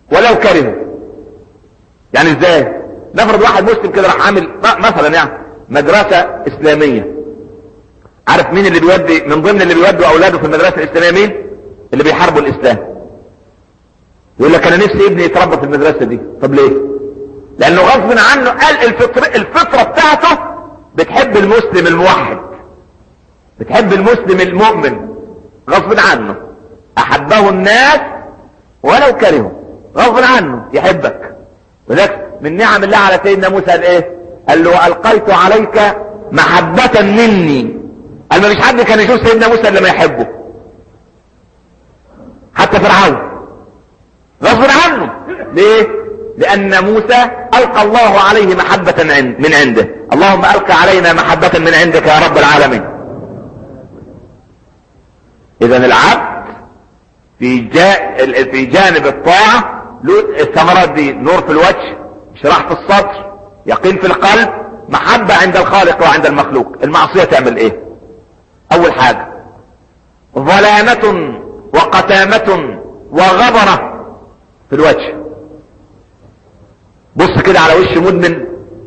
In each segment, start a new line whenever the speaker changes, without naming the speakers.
ولو كرهوا يعني ازاي نفرض واحد مسلم كده راح عامل مثلا يعني مدرسة اسلامية عارف مين اللي بيودي من ضمن اللي بيودوا اولاده في المدرسة الاسلامية مين اللي بيحاربوا الاسلام يقول لك انا نفسي ابني يتربى في المدرسة دي طب ليه لانه غصب عنه قال الفطر الفطرة بتاعته بتحب المسلم الموحد بتحب المسلم المؤمن غصب عنه احبه الناس ولو كرهوا غصب عنه يحبك ولذلك من نعم الله على سيدنا موسى قال ايه قال له والقيت عليك محبة مني قال ما فيش حد كان يشوف سيدنا موسى الا ما يحبه حتى فرعون غصب عنه ليه لان موسى القى الله عليه محبة من عنده اللهم القى علينا محبة من عندك يا رب العالمين اذا العبد في, جا... في جانب الطاعة له الثمرات دي نور في الوجه شراح في الصدر يقين في القلب محبة عند الخالق وعند المخلوق المعصية تعمل ايه اول حاجة ظلامة وقتامة وغبرة في الوجه بص كده على وش مدمن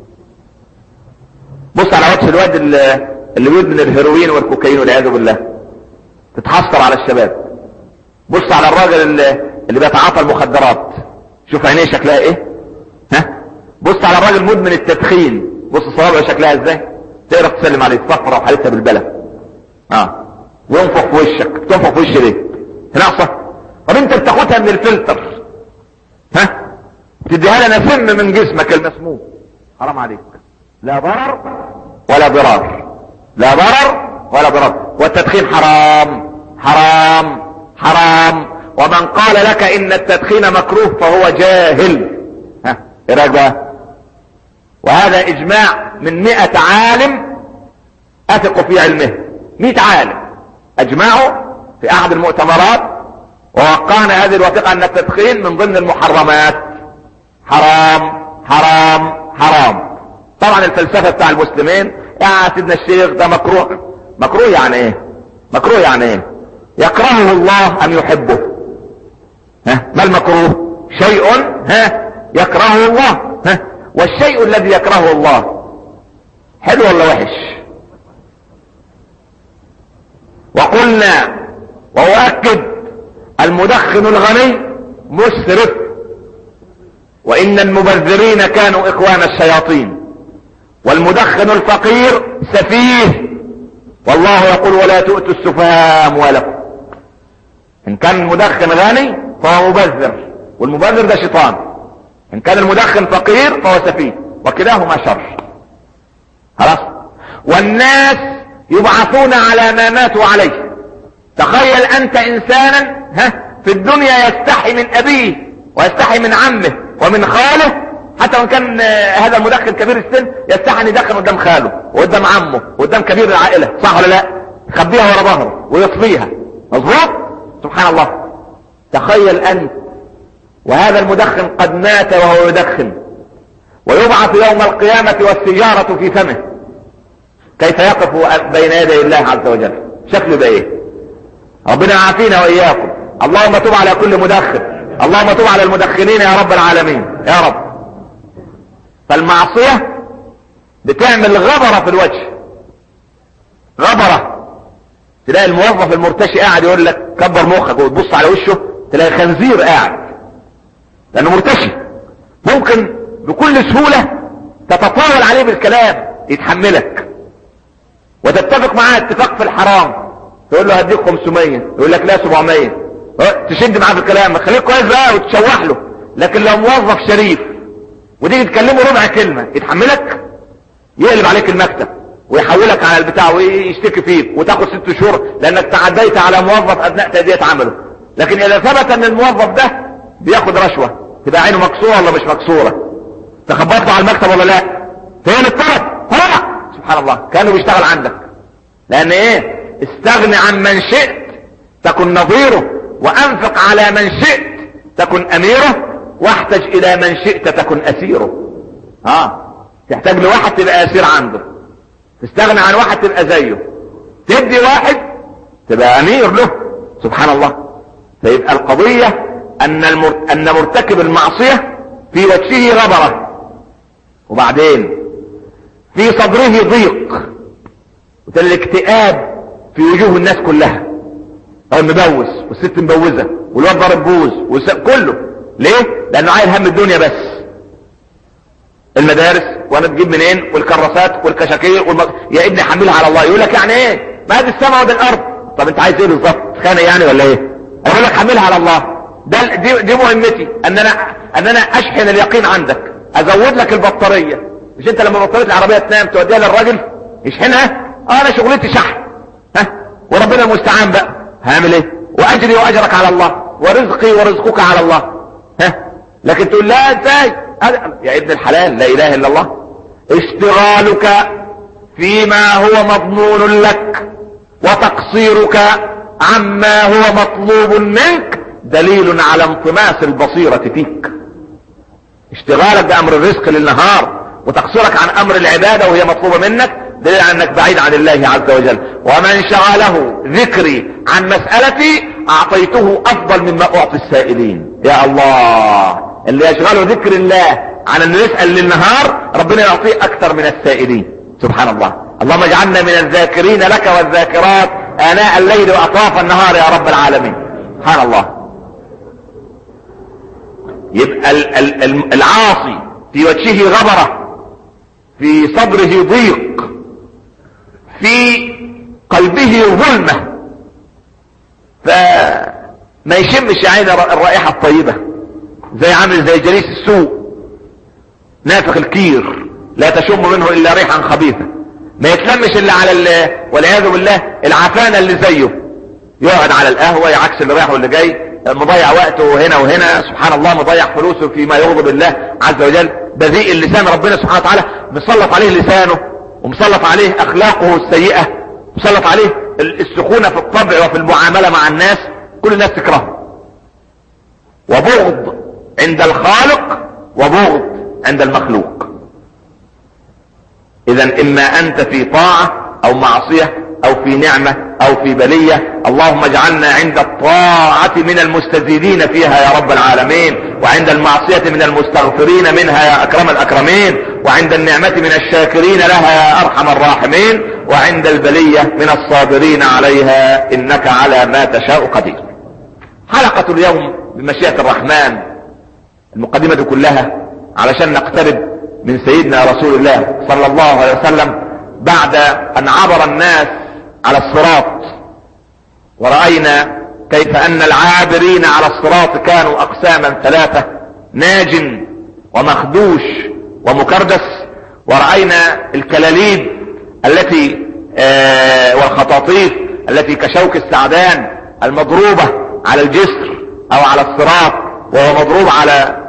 بص على وجه الواد اللي, اللي مدمن الهيروين والكوكايين والعياذ بالله تتحسر على الشباب بص على الراجل اللي, اللي بيتعاطى المخدرات شوف عينيه شكلها ايه ها بص على الراجل مدمن التدخين بص صوابعه شكلها ازاي تقدر تسلم عليه صفرة وحالتها بالبلد اه وينفخ في وشك تنفخ في وشي ليه ناقصة طب انت بتاخدها من الفلتر ها تديها لنا سم من جسمك المسموم حرام عليك لا ضرر ولا ضرار لا ضرر ولا ضرار والتدخين حرام حرام حرام ومن قال لك ان التدخين مكروه فهو جاهل ها ايه رايك بقى وهذا اجماع من مئة عالم اثق في علمه مئة عالم اجمعوا في احد المؤتمرات ووقعنا هذه الوثيقة ان التدخين من ضمن المحرمات حرام حرام حرام طبعا الفلسفة بتاع المسلمين يا سيدنا الشيخ ده مكروه مكروه يعني ايه مكروه يعني ايه يكرهه الله ام يحبه ها ما المكروه شيء ها يكرهه الله ها والشيء الذي يكرهه الله حلو ولا وحش وقلنا واؤكد المدخن الغني مسرف وان المبذرين كانوا اخوان الشياطين والمدخن الفقير سفيه والله يقول ولا تؤتوا السفهاء اموالكم ان كان المدخن غني فهو مبذر والمبذر ده شيطان ان كان المدخن فقير فهو سفيه وكلاهما شر خلاص والناس يبعثون على ما ماتوا عليه تخيل انت انسانا ها في الدنيا يستحي من ابيه ويستحي من عمه ومن خاله حتى وان كان هذا المدخن كبير السن يستحي ان يدخن قدام خاله وقدام عمه وقدام كبير العائله صح ولا لا يخبيها ورا ظهره ويطفيها مظبوط سبحان الله تخيل انت وهذا المدخن قد مات وهو يدخن ويبعث يوم القيامة والسيارة في فمه كيف يقف بين يدي الله عز وجل شكله ده ايه ربنا يعافينا واياكم اللهم تب على كل مدخن اللهم تب على المدخنين يا رب العالمين يا رب فالمعصية بتعمل غبرة في الوجه غبرة تلاقي الموظف المرتشي قاعد يقول لك كبر مخك وتبص على وشه تلاقي خنزير قاعد لانه مرتشي ممكن بكل سهولة تتطاول عليه بالكلام يتحملك وتتفق معاه اتفاق في الحرام تقول له هديك 500 يقول لك لا 700 تشد معاه في الكلام خليك كويس بقى وتشوح له لكن لو موظف شريف وتيجي تكلمه ربع كلمة يتحملك يقلب عليك المكتب ويحولك على البتاع ويشتكي فيك وتاخد ست شهور لانك تعديت على موظف اثناء تأدية عمله لكن اذا ثبت ان الموظف ده بياخد رشوة تبقى عينه مكسورة ولا مش مكسورة تخبط له على المكتب ولا لا فين الطرف هو سبحان الله كانه بيشتغل عندك لان ايه استغني عن من شئت تكن نظيره وانفق على من شئت تكن اميره واحتج الى من شئت تكن اسيره اه تحتاج لواحد تبقى اسير عنده تستغنى عن واحد تبقى زيه تدي واحد تبقى امير له سبحان الله فيبقى القضية ان المر... ان مرتكب المعصية في وجهه غبرة وبعدين في صدره ضيق وده الاكتئاب في وجوه الناس كلها هو مبوس والست مبوزة والواد ضارب بوز والس... كله ليه لانه عايل هم الدنيا بس المدارس وانا تجيب منين والكراسات والكشاكيل والم... يا ابني حملها على الله يقول لك يعني ايه ما هذه السماء ودي الارض طب انت عايز ايه بالظبط خانه يعني ولا ايه اقول لك حملها على الله ده دي, دي مهمتي ان انا ان انا اشحن اليقين عندك ازود لك البطاريه مش انت لما بطاريه العربيه تنام توديها للراجل يشحنها اه انا شغلتي شحن ها وربنا المستعان بقى هعمل ايه واجري واجرك على الله ورزقي ورزقك على الله ها لكن تقول لا ازاي يا ابن الحلال لا اله الا الله اشتغالك فيما هو مضمون لك وتقصيرك عما هو مطلوب منك دليل على انطماس البصيرة فيك اشتغالك بامر الرزق للنهار وتقصيرك عن امر العبادة وهي مطلوبة منك دليل على انك بعيد عن الله عز وجل ومن شغله ذكري عن مسألتي اعطيته افضل مما اعطي السائلين يا الله اللي يشغله ذكر الله عن انه يسأل للنهار ربنا يعطيه اكثر من السائلين سبحان الله اللهم اجعلنا من الذاكرين لك والذاكرات اناء الليل واطراف النهار يا رب العالمين سبحان الله يبقى العاصي في وجهه غبرة في صدره ضيق في قلبه ظلمة فما يشمش عين الرائحة الطيبة زي عامل زي جليس السوء نافخ الكير لا تشم منه الا ريحا خبيثة ما يتلمش الا على والعياذ بالله العفانة اللي زيه يقعد على القهوة يعكس اللي رايح واللي جاي مضيع وقته هنا وهنا سبحان الله مضيع فلوسه فيما يغضب الله عز وجل بذيء اللسان ربنا سبحانه وتعالى مسلط عليه لسانه ومسلط عليه اخلاقه السيئة مسلط عليه السخونة في الطبع وفي المعاملة مع الناس كل الناس تكرهه وبغض عند الخالق وبغض عند المخلوق اذا اما انت في طاعة او معصية او في نعمة او في بلية اللهم اجعلنا عند الطاعة من المستزيدين فيها يا رب العالمين وعند المعصية من المستغفرين منها يا اكرم الاكرمين وعند النعمة من الشاكرين لها يا ارحم الراحمين وعند البلية من الصابرين عليها انك على ما تشاء قدير حلقة اليوم بمشيئة الرحمن المقدمة كلها علشان نقترب من سيدنا رسول الله صلى الله عليه وسلم بعد ان عبر الناس على الصراط ورأينا كيف ان العابرين على الصراط كانوا اقساما ثلاثة ناج ومخدوش ومكردس ورأينا الكلاليب التي آه والخطاطيف التي كشوك السعدان المضروبة على الجسر او على الصراط وهو مضروب على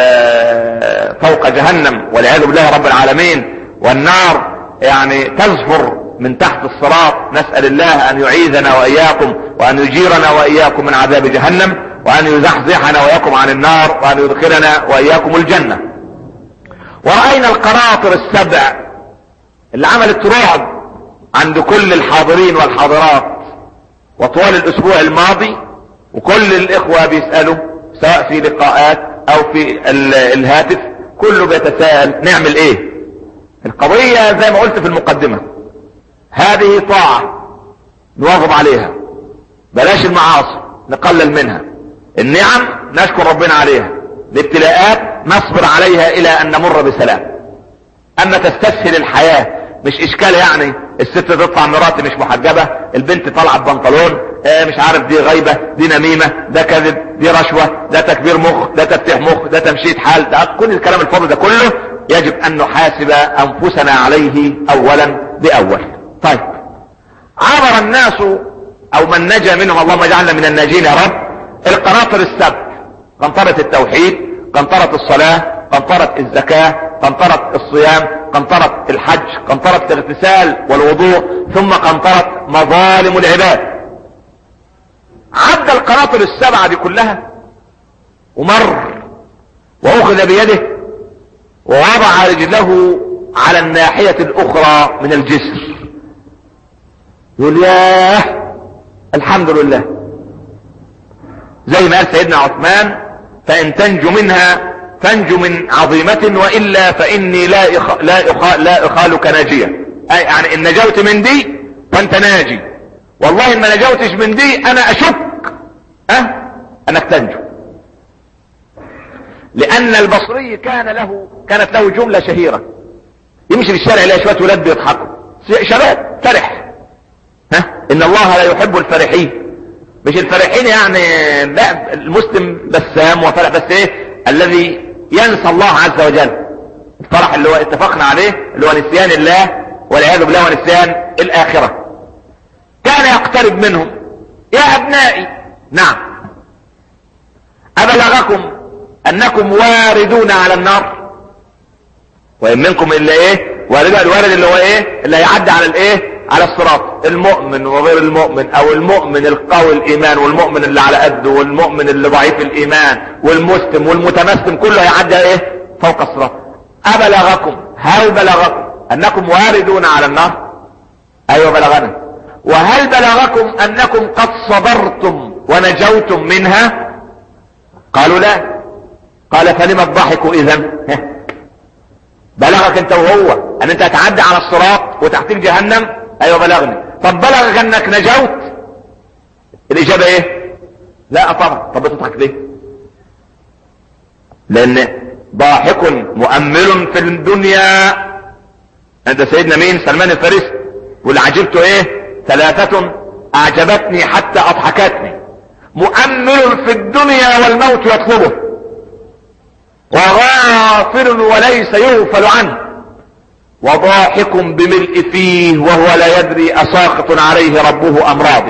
آه فوق جهنم والعياذ بالله رب العالمين والنار يعني تزفر من تحت الصراط نسأل الله ان يعيذنا واياكم وان يجيرنا واياكم من عذاب جهنم وان يزحزحنا واياكم عن النار وان يدخلنا واياكم الجنة ورأينا القناطر السبع اللي عملت رعب عند كل الحاضرين والحاضرات وطوال الاسبوع الماضي وكل الاخوة بيسألوا سواء في لقاءات او في الهاتف كله بيتساءل نعمل ايه القضية زي ما قلت في المقدمة هذه طاعة نواظب عليها بلاش المعاصي نقلل منها النعم نشكر ربنا عليها الابتلاءات نصبر عليها الى ان نمر بسلام اما تستسهل الحياة مش اشكال يعني الست تطلع مراتي مش محجبة البنت طالعة ببنطلون اه مش عارف دي غيبة دي نميمة ده كذب دي رشوة ده تكبير مخ ده تفتيح مخ ده تمشيط حال ده كل الكلام الفاضي ده كله يجب ان نحاسب انفسنا عليه اولا باول طيب عبر الناس او من نجا منهم اللهم اجعلنا من الناجين يا رب القناطر السبع قنطرة التوحيد قنطرة الصلاة قنطرة الزكاة قنطرة الصيام قنطرة الحج قنطرة الاغتسال والوضوء ثم قنطرة مظالم العباد عد القناطر السبعة دي كلها ومر واخذ بيده ووضع رجله على الناحية الاخرى من الجسر يقول ياه الحمد لله زي ما قال سيدنا عثمان فان تنجو منها فانجو من عظيمة والا فاني لا إخ... لا إخ... لا اخالك ناجية اي يعني ان نجوت من دي فانت ناجي والله ان ما نجوتش من دي انا اشك أه؟ انك تنجو لان البصري كان له كانت له جملة شهيرة يمشي في الشارع يلاقي شوية ولاد بيضحكوا شباب فرح ها ان الله لا يحب الفرحين مش الفرحين يعني لا المسلم بسام وفرح بس ايه الذي ينسى الله عز وجل الفرح اللي هو اتفقنا عليه اللي هو نسيان الله والعياذ بالله ونسيان الاخرة كان يقترب منهم يا ابنائي نعم ابلغكم انكم واردون على النار وان منكم الا ايه وارد الوارد اللي هو ايه اللي هيعدي على الايه على الصراط المؤمن وغير المؤمن او المؤمن القوي الايمان والمؤمن اللي على قده والمؤمن اللي ضعيف الايمان والمسلم والمتمسلم كله هيعدي ايه فوق الصراط ابلغكم هل بلغكم انكم واردون على النار ايوه بلغنا وهل بلغكم انكم قد صبرتم ونجوتم منها قالوا لا قال فلم الضحك اذا بلغك انت وهو ان انت هتعدي على الصراط وتحتك جهنم ايوه بلغني طب بلغك انك نجوت الاجابة ايه لا طبعا طب بتضحك ليه لان ضاحك مؤمل في الدنيا انت سيدنا مين سلمان الفارسي واللي عجبته ايه ثلاثة اعجبتني حتى اضحكتني مؤمل في الدنيا والموت يطلبه وغافل وليس يغفل عنه وضاحك بملء فيه وهو لا يدري اساخط عليه ربه ام راضي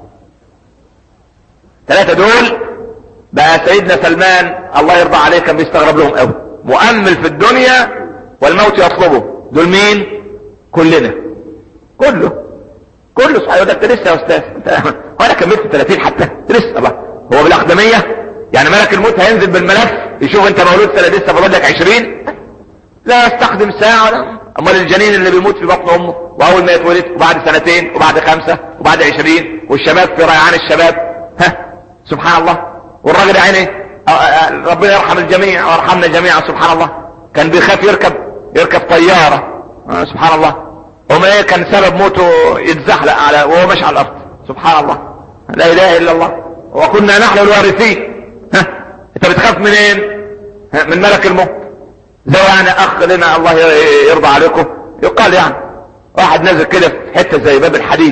ثلاثة دول بقى سيدنا سلمان الله يرضى عليه كان بيستغرب لهم قوي مؤمل في الدنيا والموت يطلبه دول مين كلنا كله كله صحيح ده انت لسه يا استاذ انت وانا كملت 30 حتى لسه الله هو بالاقدميه يعني ملك الموت هينزل بالملف يشوف انت مولود سنه لسه فاضل لك 20 لا يستخدم ساعه ولا امال الجنين اللي بيموت في بطن امه واول ما يتولد وبعد سنتين وبعد خمسة وبعد 20 والشباب في ريعان الشباب ها سبحان الله والراجل عيني ربنا يرحم الجميع ويرحمنا جميعا سبحان الله كان بيخاف يركب يركب طيارة آه سبحان الله وما ايه كان سبب موته يتزحلق على وهو ماشي على الارض سبحان الله لا اله الا الله وكنا نحن الوارثين ها انت بتخاف منين ها من ملك الموت زي يعني اخ لنا الله يرضى عليكم يقال يعني واحد نازل كده في حته زي باب الحديد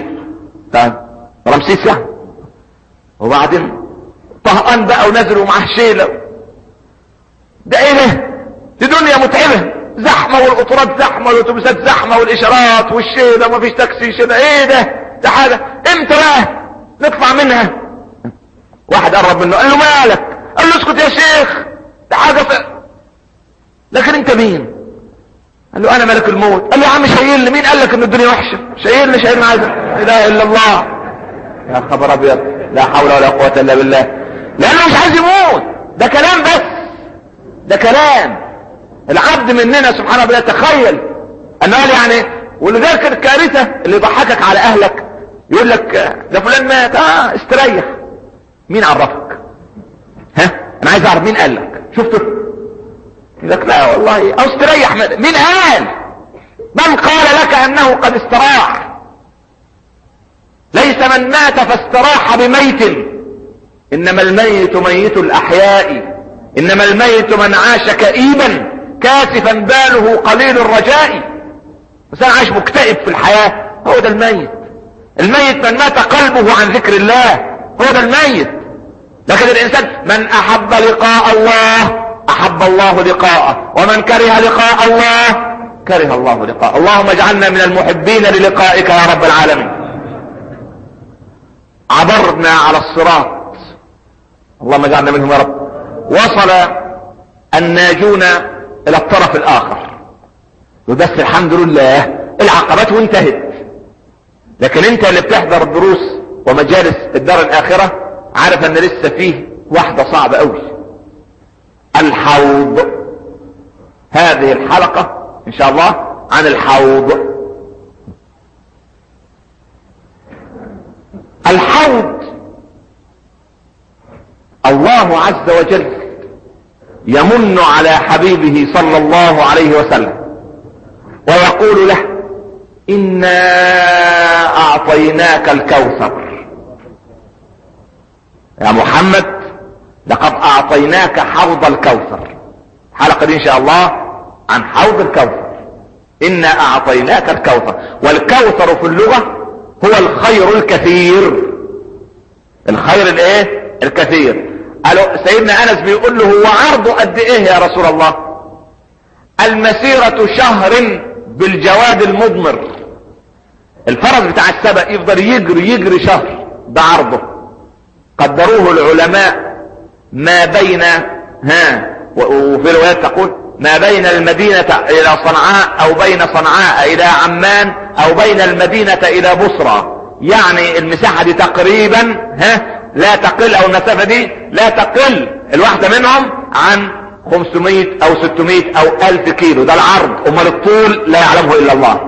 رمسيس يعني وبعدين طهقان بقى ونازل ومعاه شيله ده ايه ده دي دنيا متعبه زحمه والقطارات زحمه والاتوبيسات زحمه والاشارات والشيله ومفيش تاكسي شيله ايه ده ده حاجه امتى بقى نطلع منها واحد قرب منه قال له مالك قال له اسكت يا شيخ ده حاجه ف... لكن انت مين قال له انا ملك الموت قال له يا عم شايلني مين قال لك ان الدنيا وحشه شايلني شايلني عايز لا اله الا الله يا خبر ابيض لا حول ولا قوه الا بالله لانه مش عايز يموت ده كلام بس ده كلام العبد مننا سبحانه وتعالى تخيل انه قال يعني ولذلك الكارثه اللي يضحكك على اهلك يقول لك ده فلان مات اه استريح مين عرفك ها انا عايز اعرف مين قال لك شفته يقول لك لا والله او استريح مين قال من قال لك انه قد استراح ليس من مات فاستراح بميت انما الميت ميت الاحياء انما الميت من عاش كئيبا كاسفا باله قليل الرجاء بس انا عايش مكتئب في الحياة هو ده الميت الميت من مات قلبه عن ذكر الله هو ده الميت لكن الانسان من احب لقاء الله احب الله لقاءه ومن كره لقاء الله كره الله لقاءه اللهم اجعلنا من المحبين للقائك يا رب العالمين عبرنا على الصراط اللهم اجعلنا منهم يا رب وصل الناجون الى الطرف الاخر وبس الحمد لله العقبات وانتهت لكن انت اللي بتحضر الدروس ومجالس الدار الاخرة عارف ان لسه فيه واحدة صعبة قوي الحوض هذه الحلقة ان شاء الله عن الحوض الحوض الله عز وجل يمن على حبيبه صلى الله عليه وسلم ويقول له انا اعطيناك الكوثر يا محمد لقد اعطيناك حوض الكوثر حلقة دي ان شاء الله عن حوض الكوثر انا اعطيناك الكوثر والكوثر في اللغة هو الخير الكثير الخير الايه الكثير قالوا سيدنا انس بيقول له هو عرضه قد ايه يا رسول الله المسيرة شهر بالجواد المضمر الفرس بتاع السبق يفضل يجري يجري شهر ده عرضه قدروه العلماء ما بين ها وفي روايات تقول ما بين المدينة الى صنعاء او بين صنعاء الى عمان او بين المدينة الى بصرى يعني المساحة دي تقريبا ها لا تقل او المسافة دي لا تقل الواحدة منهم عن 500 او 600 او 1000 كيلو ده العرض امال الطول لا يعلمه الا الله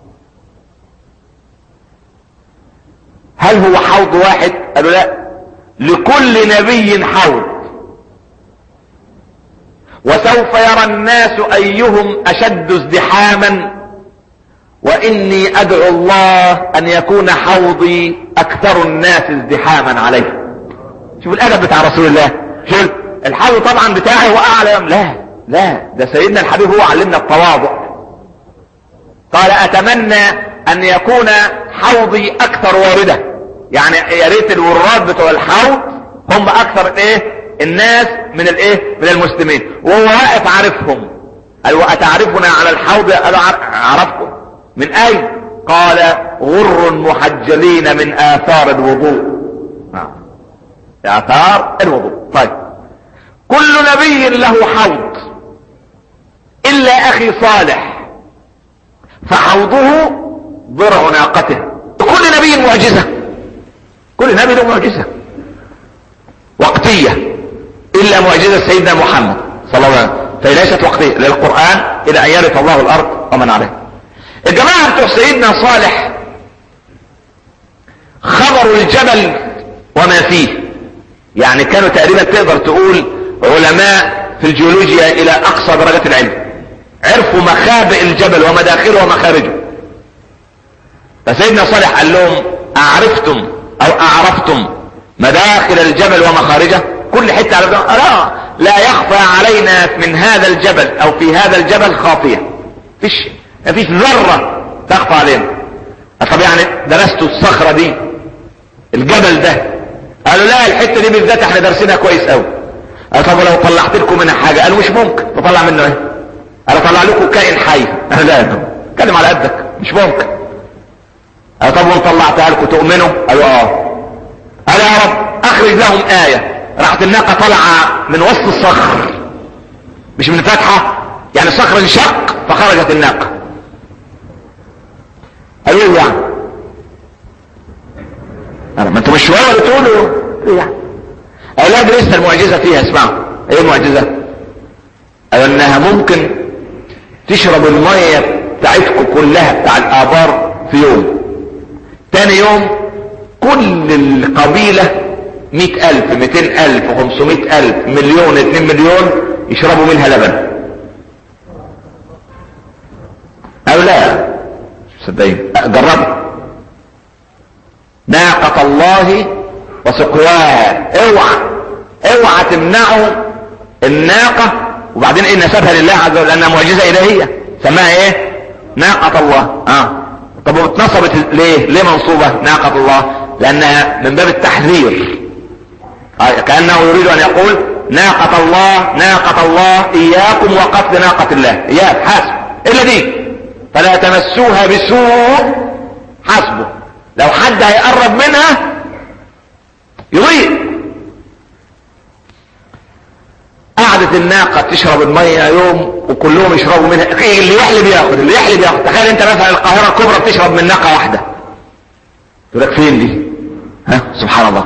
هل هو حوض واحد قالوا لا لكل نبي حوض وسوف يرى الناس ايهم اشد ازدحاما واني ادعو الله ان يكون حوضي اكثر الناس ازدحاما عليه شوف الادب بتاع رسول الله شوف الحوض طبعا بتاعي هو اعلى لا لا ده سيدنا الحبيب هو علمنا التواضع قال اتمنى ان يكون حوضي اكثر وارده يعني يا ريت الوراد بتوع الحوض هم اكثر ايه الناس من الايه من المسلمين وهو واقف عارفهم قال واتعرفنا على الحوض قالوا عرفكم من اين قال غر محجلين من اثار الوضوء نعم اثار الوضوء طيب كل نبي له حوض الا اخي صالح فحوضه ضرع ناقته كل نبي معجزة كل نبي له معجزة وقتية الا معجزة سيدنا محمد صلى الله عليه وسلم فهي ليست وقتية للقرآن الى ان يرث الله الارض ومن عليه الجماعة بتوع سيدنا صالح خبروا الجبل وما فيه يعني كانوا تقريبا تقدر تقول علماء في الجيولوجيا الى اقصى درجات العلم عرفوا مخابئ الجبل ومداخله ومخارجه فسيدنا صالح قال لهم اعرفتم او اعرفتم مداخل الجبل ومخارجه كل حتة على لا لا يخفى علينا من هذا الجبل او في هذا الجبل خافية فيش مفيش ذرة تخفى علينا طب يعني درستوا الصخرة دي الجبل ده قالوا لا الحتة دي بالذات احنا دارسينها كويس قوي قال طب لو طلعت لكم منها حاجة قالوا مش ممكن تطلع منه ايه قال اطلع لكم كائن حي قال لا اتكلم على قدك مش ممكن قال طب وان طلعتها لكم تؤمنوا قالوا اه قال يا رب اخرج لهم آية راحت الناقة طالعة من وسط الصخر مش من الفتحة يعني الصخر انشق فخرجت الناقة قالوا ايه يعني أنا ما انتوا مش شوية ولا تقولوا ايه يعني اولاد لسه المعجزة فيها اسمعوا ايه المعجزة قالوا انها ممكن تشرب المية بتاعتكم كلها بتاع الابار في يوم تاني يوم كل القبيلة مئة الف مئتين الف خمسمائة الف مليون اتنين مليون يشربوا منها لبن او لا صدقين جربوا ناقة الله وسقواها اوعى اوعى تمنعوا الناقة وبعدين ايه نسبها لله عز وجل لانها معجزة الهية سماها ايه ناقة الله اه طب واتنصبت ليه ليه منصوبة ناقة الله لانها من باب التحذير آه كأنه يريد ان يقول ناقة الله ناقة الله اياكم وقتل ناقة الله اياك حاسب الا دي فلا تمسوها بسوء حسبه لو حد هيقرب منها يضيع قعدت الناقة تشرب المية يوم وكلهم يشربوا منها اللي يحلب ياخد اللي يحلب ياخد تخيل انت مثلا القاهرة الكبرى بتشرب من ناقة واحدة تقول لك فين دي ها سبحان الله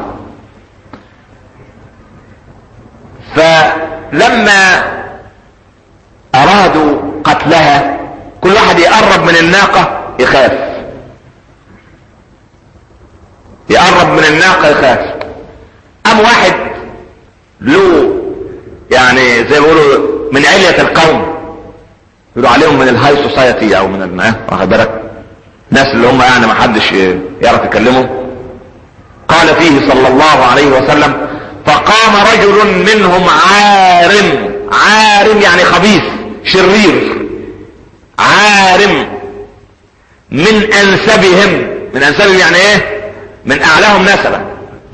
فلما ارادوا قتلها كل واحد يقرب من الناقة يخاف يقرب من الناقة يخاف قام واحد له يعني زي ما بيقولوا من علية القوم يقولوا عليهم من الهاي سوسايتي او من ال واخد بالك ناس اللي هم يعني ما حدش يعرف يكلمهم قال فيه صلى الله عليه وسلم فقام رجل منهم عارم عارم يعني خبيث شرير عارم من انسبهم من انسبهم يعني ايه من اعلاهم نسبا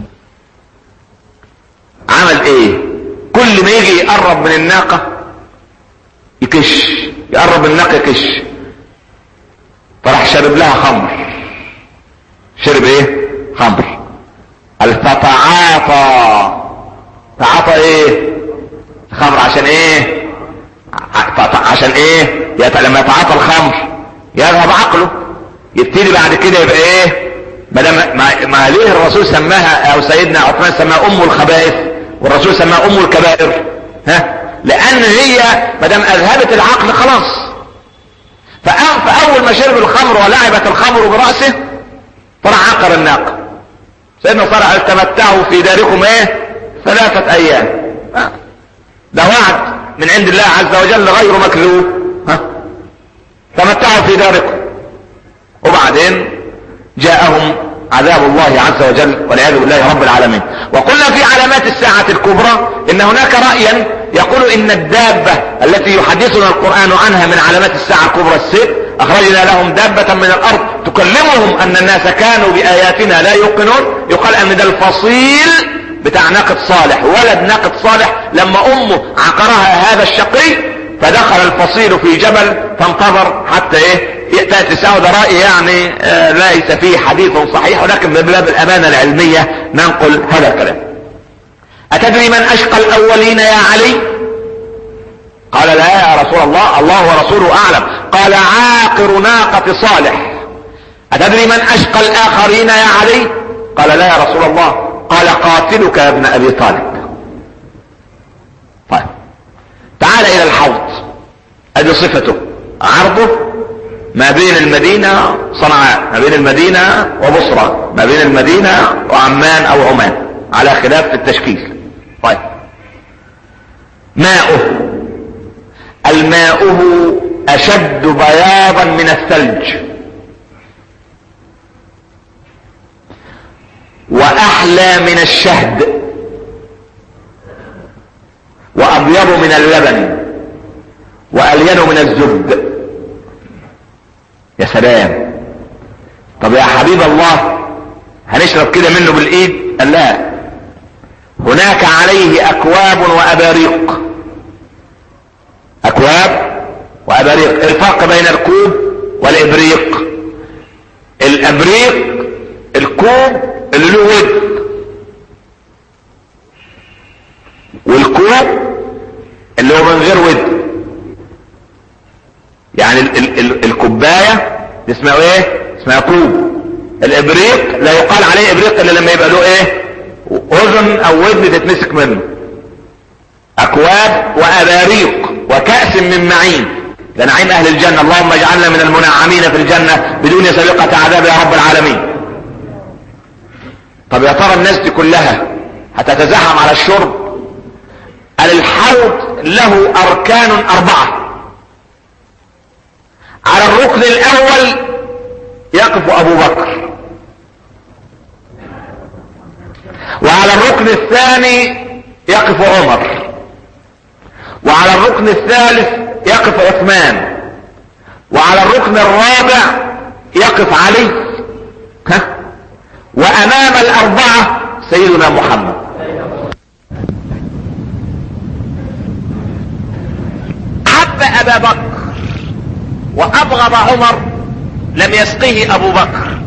عمل ايه كل ما يجي يقرب من الناقة يكش يقرب من الناقة يكش فراح شرب لها خمر شرب ايه خمر قال فتعاطى تعاطى ايه خمر عشان ايه عشان ايه لما يتعاطى الخمر يذهب عقله يبتدي بعد كده يبقى ايه ما ما, ما ليه الرسول سماها او سيدنا عثمان سماها ام الخبائث والرسول سماها ام الكبائر ها لان هي ما دام اذهبت العقل خلاص فاول ما شرب الخمر ولعبت الخمر براسه طلع عقر الناقه سيدنا صالح تمتعوا في داركم ايه ثلاثة ايام ده وعد من عند الله عز وجل غير مكذوب ها تمتعوا في داركم وبعدين جاءهم عذاب الله عز وجل والعياذ بالله رب العالمين وقلنا في علامات الساعة الكبرى ان هناك رأيا يقول ان الدابة التي يحدثنا القرآن عنها من علامات الساعة الكبرى الست اخرجنا لهم دابة من الارض تكلمهم ان الناس كانوا باياتنا لا يوقنون يقال ان ده الفصيل بتاع ناقة صالح ولد ناقة صالح لما امه عقرها هذا الشقي فدخل الفصيل في جبل فانتظر حتى ايه تأتي ساعة ده رأي يعني آه ليس فيه حديث صحيح ولكن من باب الامانة العلمية ننقل هذا الكلام اتدري من اشقى الاولين يا علي قال لا يا رسول الله الله ورسوله اعلم قال عاقر ناقة صالح اتدري من اشقى الاخرين يا علي قال لا يا رسول الله قال قاتلك يا ابن ابي طالب طيب تعال الى الحوض ادي صفته عرضه ما بين المدينة صنعاء ما بين المدينة وبصرة ما بين المدينة وعمان او عمان على خلاف في التشكيل طيب ماؤه الماؤه اشد بياضا من الثلج واحلى من الشهد وابيض من اللبن والين من الزبد يا سلام طب يا حبيب الله هنشرب كده منه بالايد قال لا هناك عليه اكواب واباريق اكواب واباريق الفرق بين الكوب والابريق الابريق الكوب اللي له ود والكوب اللي هو من غير ود يعني ال ال ال الكوباية اسمها ايه اسمها كوب الابريق لا يقال عليه ابريق الا لما يبقى له ايه اذن او ودن تتمسك منه اكواب واباريق وكأس من معين لنعيم اهل الجنة اللهم اجعلنا من المنعمين في الجنة بدون سابقة عذاب يا رب العالمين طب يا ترى الناس دي كلها هتتزاحم على الشرب قال الحوض له اركان اربعة على الركن الاول يقف ابو بكر وعلى الركن الثاني يقف عمر وعلى الركن الثالث يقف عثمان وعلى الركن الرابع يقف علي ها وامام الاربعة سيدنا محمد حب ابا بكر وابغض عمر لم يسقه ابو بكر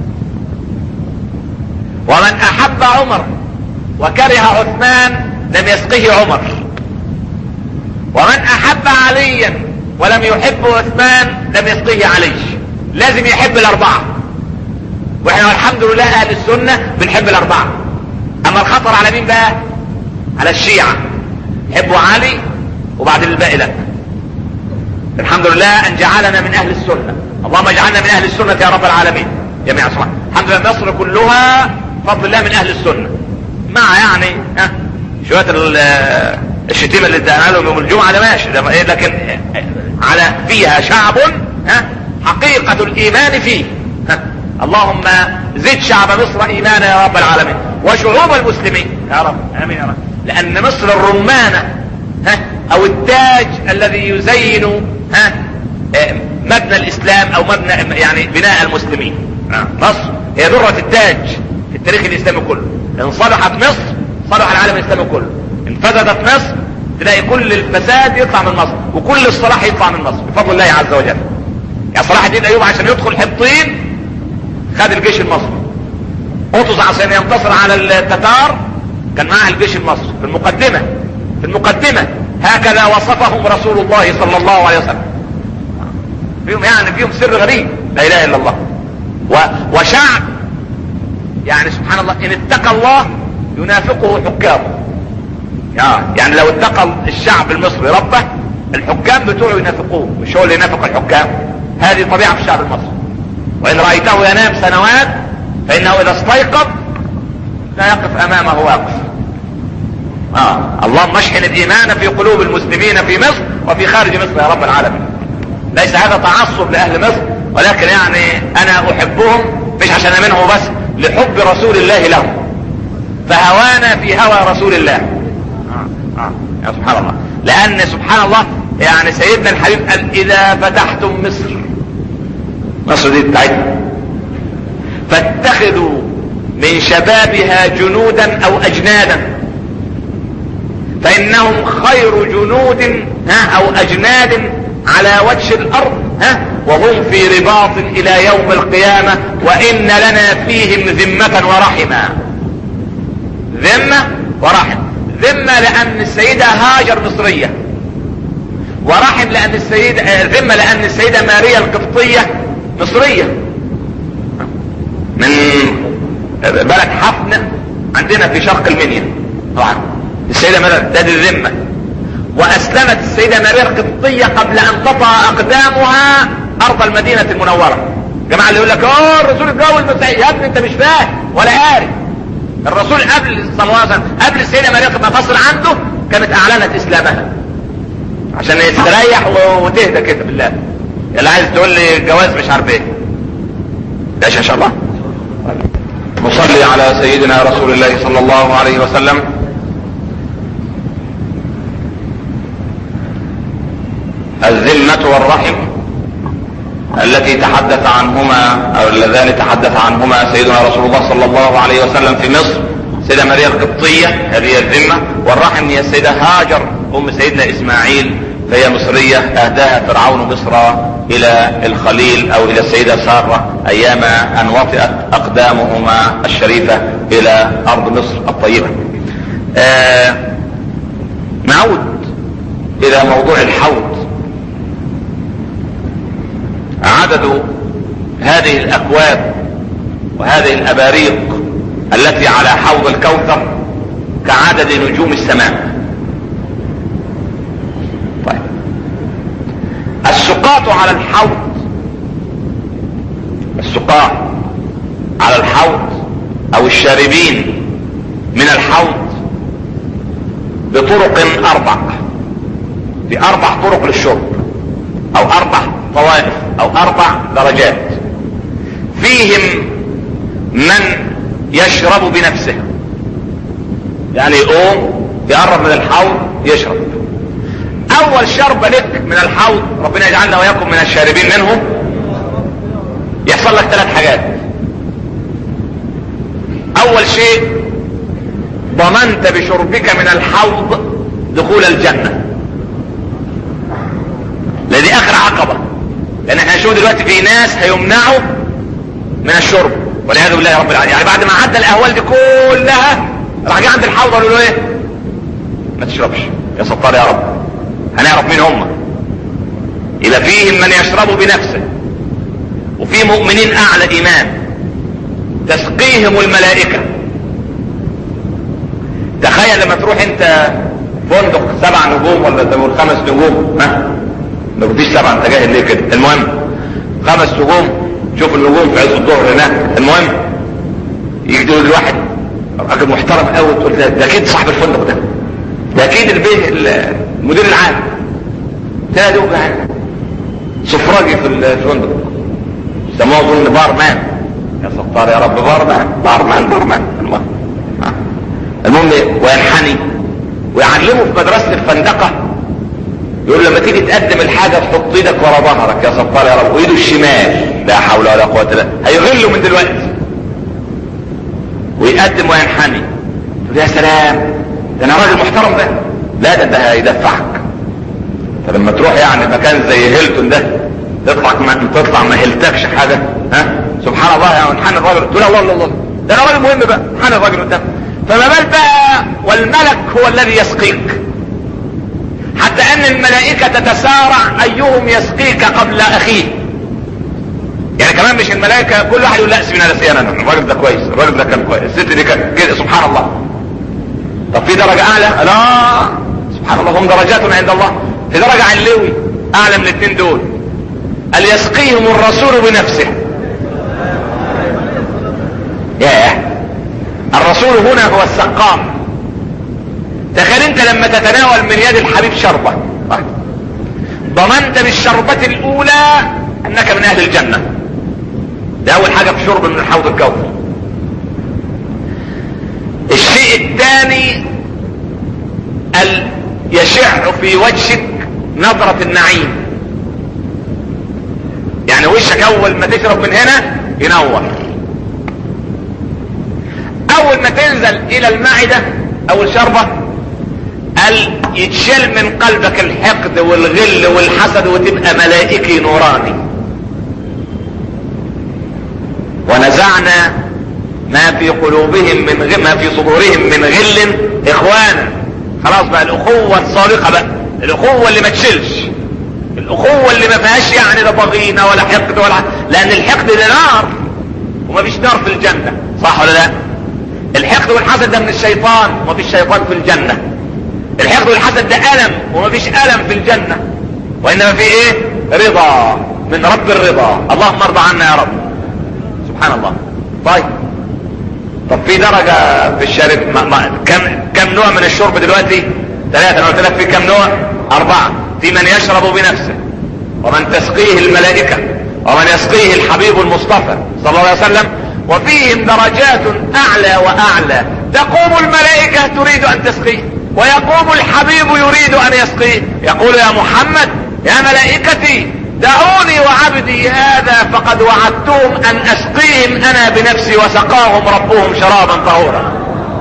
ومن احب عمر وكره عثمان لم يسقه عمر ومن احب عليا ولم يحب عثمان لم يسقه علي لازم يحب الاربعة واحنا الحمد لله اهل السنة بنحب الاربعة اما الخطر على مين بقى على الشيعة يحبوا علي وبعد الباقي لا الحمد لله ان جعلنا من اهل السنة اللهم اجعلنا من اهل السنة يا رب العالمين جميعا سبحانه الحمد لله مصر كلها فضل الله من اهل السنة مع يعني ها شويه الشتيمه اللي اداها لهم يوم الجمعه ده ماشي ده إيه لكن على فيها شعب ها حقيقه الايمان فيه ها اللهم زد شعب مصر ايمانا يا رب العالمين وشعوب المسلمين يا رب امين يا رب لان مصر الرمانه ها او التاج الذي يزين ها مبنى الاسلام او مبنى يعني بناء المسلمين مصر هي ذرة التاج في التاريخ الاسلامي كله ان صلحت مصر صلح العالم الاسلامي كله ان فسدت مصر تلاقي كل الفساد يطلع من مصر وكل الصلاح يطلع من مصر بفضل الله عز وجل يعني صلاح الدين ايوب عشان يدخل حطين خد الجيش المصري قطز عشان ينتصر على التتار كان معاه الجيش المصري في المقدمة في المقدمة هكذا وصفهم رسول الله صلى الله عليه وسلم فيهم يعني فيهم سر غريب لا اله الا الله و... وشعب يعني سبحان الله ان اتقى الله ينافقه حكامه يعني لو اتقى الشعب المصري ربه الحكام بتوعه ينافقوه مش هو اللي ينافق الحكام هذه طبيعة في الشعب المصري وان رأيته ينام سنوات فانه اذا استيقظ لا يقف امامه واقف آه. اللهم اشحن الايمان في قلوب المسلمين في مصر وفي خارج مصر يا رب العالمين ليس هذا تعصب لاهل مصر ولكن يعني انا احبهم مش عشان منهم بس لحب رسول الله لهم فهوانا في هوى رسول الله آه. آه. يا سبحان الله لان سبحان الله يعني سيدنا الحبيب قال اذا فتحتم مصر مصر دي بتاعتنا فاتخذوا من شبابها جنودا او اجنادا فانهم خير جنود ها او اجناد على وجه الارض ها وهم في رباط الى يوم القيامة وان لنا فيهم ذمة ورحمة ذمة ورحم ذمة لان السيدة هاجر مصرية ورحم لان السيدة ذمة لان السيدة ماريا القبطية مصرية من بلد حفن عندنا في شرق المنيا طبعا السيدة ماريا ده دي الذمة واسلمت السيدة ماريا القبطية قبل ان تطأ اقدامها ارض المدينة المنورة جماعة اللي يقول لك اه الرسول اتجوز بس يا ابني انت مش فاهم ولا قاري الرسول قبل صلى الله عليه وسلم قبل السيدة ماريا ما تصل عنده كانت اعلنت اسلامها عشان يستريح وتهدى كده بالله اللي عايز تقول لي جواز مش عارف ايه ماشي ان شاء الله نصلي على سيدنا رسول الله صلى الله عليه وسلم الذمة والرحم التي تحدث عنهما او اللذان تحدث عنهما سيدنا رسول الله صلى الله عليه وسلم في مصر سيدة ماريا القبطية هذه الذمة والرحم هي السيدة هاجر ام سيدنا اسماعيل فهي مصرية اهداها فرعون مصر الى الخليل او الى السيدة سارة ايام ان وطئت اقدامهما الشريفة الى ارض مصر الطيبة آه نعود الى موضوع الحوض عدد هذه الاكواب وهذه الاباريق التي على حوض الكوثر كعدد نجوم السماء طيب السقاة على الحوض السقاة على الحوض او الشاربين من الحوض بطرق اربع في اربع طرق للشرب او اربع طوائف او اربع درجات فيهم من يشرب بنفسه يعني يقوم يقرب من الحوض يشرب اول شربة لك من الحوض ربنا يجعلنا وياكم من الشاربين منه يحصل لك ثلاث حاجات اول شيء ضمنت بشربك من الحوض دخول الجنة لدي اخر عقبة لان احنا هنشوف دلوقتي في ناس هيمنعوا من الشرب والعياذ بالله رب العالمين يعني بعد ما عدى الاهوال دي كلها راح جه عند الحوض قالوا له ايه ما تشربش يا ستار يا رب هنعرف مين هم يبقى فيهم من يشرب بنفسه وفي مؤمنين اعلى ايمان تسقيهم الملائكة تخيل لما تروح انت فندق سبع نجوم ولا تقول خمس نجوم ها ما قلتيش سبعة انت جاهل ليه كده المهم خمس نجوم شوف النجوم في عز الظهر هناك المهم يجي يقول الواحد راجل محترم قوي تقول ده, ده اكيد صاحب الفندق ده ده اكيد البيه المدير العام تلاقي دوب يعني سفراجي في الفندق سموه ظن بارمان يا ستار يا رب بارمان بارمان بارمان المهم المهم وينحني ويعلمه في مدرسة الفندقة يقول لما تيجي تقدم الحاجة تحط ايدك ورا ظهرك يا ستار يا رب وايده الشمال لا حول ولا قوة الا هيغله من دلوقتي ويقدم وينحني تقول يا سلام ده انا راجل محترم ده لا ده ده هيدفعك فلما تروح يعني مكان زي هيلتون ده تطلع ما تطلع ما هلتكش حاجه ها سبحان الله يا انحنى الراجل تقول الله الله الله ده انا راجل مهم بقى انحنى الراجل قدام فما بال بقى والملك هو الذي يسقيك حتى ان الملائكه تتسارع ايهم يسقيك قبل اخيه يعني كمان مش الملائكه كل واحد يقول لا سيبنا لا سيبنا الراجل ده كويس الراجل ده كان كويس الست دي كانت كده سبحان الله طب في درجه اعلى لا سبحان الله هم درجات عند الله في درجه علوي اعلى من الاثنين دول قال يسقيهم الرسول بنفسه ياه الرسول هنا هو السقام تخيل انت لما تتناول من يد الحبيب شربة ضمنت بالشربة الاولى انك من اهل الجنة ده اول حاجة في شرب من الحوض الكوثر الشيء الثاني ال يشع في وجهك نظرة النعيم يعني وشك اول ما تشرب من هنا ينور اول ما تنزل الى المعدة اول شربة قال يتشال من قلبك الحقد والغل والحسد وتبقى ملائكي نوراني ونزعنا ما في قلوبهم من غ... ما في صدورهم من غل اخوانا خلاص بقى الاخوة الصادقة بقى الاخوة اللي ما تشيلش الاخوة اللي ما فيهاش يعني لا ضغينة ولا حقد ولا لان الحقد ده نار وما فيش نار في الجنة صح ولا لا الحقد والحسد ده من الشيطان وما فيش شيطان في الجنة الحقد والحسد ده ألم وما فيش ألم في الجنة وإنما في إيه رضا من رب الرضا اللهم ارضى عنا يا رب سبحان الله طيب طب في درجة في الشرب ما ما كم كم نوع من الشرب دلوقتي ثلاثة انا قلت لك في كم نوع اربعة في من يشرب بنفسه ومن تسقيه الملائكة ومن يسقيه الحبيب المصطفى صلى الله عليه وسلم وفيهم درجات اعلى واعلى تقوم الملائكة تريد ان تسقيه ويقوم الحبيب يريد ان يسقيه يقول يا محمد يا ملائكتي دعوني وعبدي هذا فقد وعدتهم ان اسقيهم انا بنفسي وسقاهم ربهم شرابا طهورا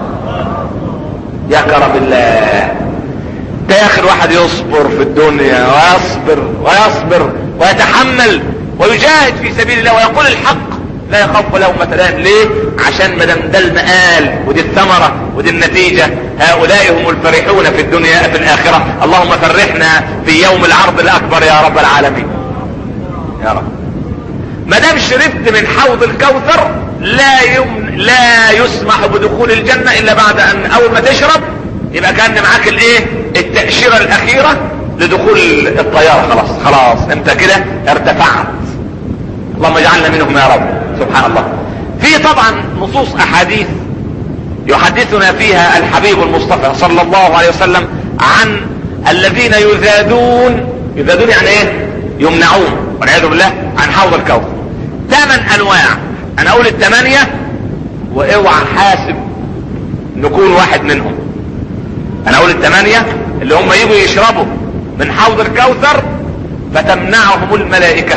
يا كرم الله ده يا اخي الواحد يصبر في الدنيا ويصبر ويصبر ويتحمل ويجاهد في سبيل الله ويقول الحق لا يخاف لومة لائم ليه عشان ما دام ده المآل ودي الثمرة ودي النتيجة هؤلاء هم الفرحون في الدنيا في الآخرة اللهم فرحنا في يوم العرض الأكبر يا رب العالمين يا رب ما دام شربت من حوض الكوثر لا يم... لا يسمح بدخول الجنة الا بعد ان اول ما تشرب يبقى كان معاك الايه التأشيرة الاخيرة لدخول الطيارة خلاص خلاص انت كده ارتفعت اللهم اجعلنا منهم يا رب سبحان الله في طبعا نصوص احاديث يحدثنا فيها الحبيب المصطفى صلى الله عليه وسلم عن الذين يذادون يذادون يعني ايه يمنعون والعياذ بالله عن حوض الكوثر ثمان انواع انا اقول الثمانية واوعى حاسب نكون واحد منهم انا اقول الثمانية اللي هم يجوا يشربوا من حوض الكوثر فتمنعهم الملائكة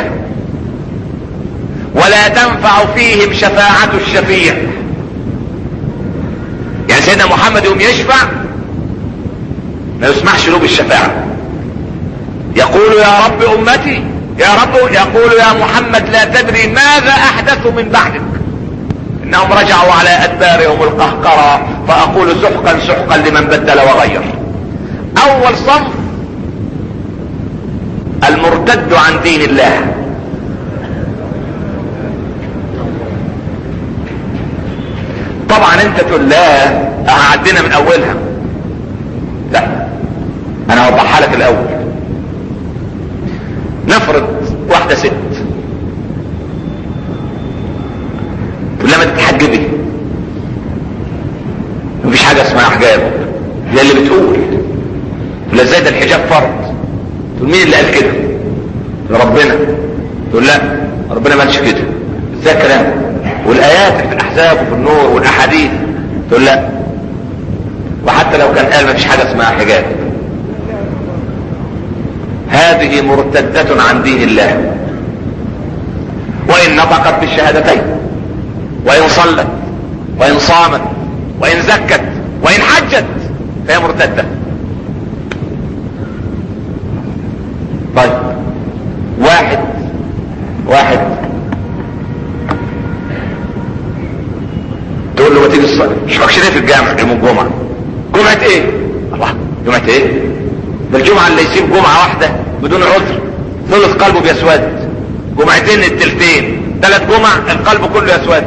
ولا تنفع فيهم شفاعة الشفيع يعني سيدنا محمد يوم يشفع ما يسمعش له بالشفاعة يقول يا رب امتي يا رب يقول يا محمد لا تدري ماذا احدثوا من بعدك انهم رجعوا على ادبارهم القهقرة فاقول سحقا سحقا لمن بدل وغير اول صنف المرتد عن دين الله طبعا انت تقول لا هعدينا من اولها لا انا هوضحها لك الاول نفرض واحدة ست تقول لما تتحجبي مفيش حاجة اسمها حجاب هي اللي بتقول لا ازاي ده الحجاب فرض تقول مين اللي قال كده ربنا تقول لا ربنا ما قالش كده ازاي الكلام والايات في الاحزاب وفي النور والاحاديث تقول لا وحتى لو كان قال ما فيش حاجه اسمها حجاب هذه مرتدة عن دين الله وإن نطقت بالشهادتين وإن صلت وإن صامت وإن زكت وإن حجت فهي مرتدة طيب واحد واحد تقول له ما تيجي الصلاة شوفكش ليه في الجامع يوم الجمعة جمعة ايه الله جمعة ايه ده الجمعة اللي يسيب جمعة واحدة بدون عذر ثلث قلبه بيسود جمعتين التلتين ثلاث جمع القلب كله يسود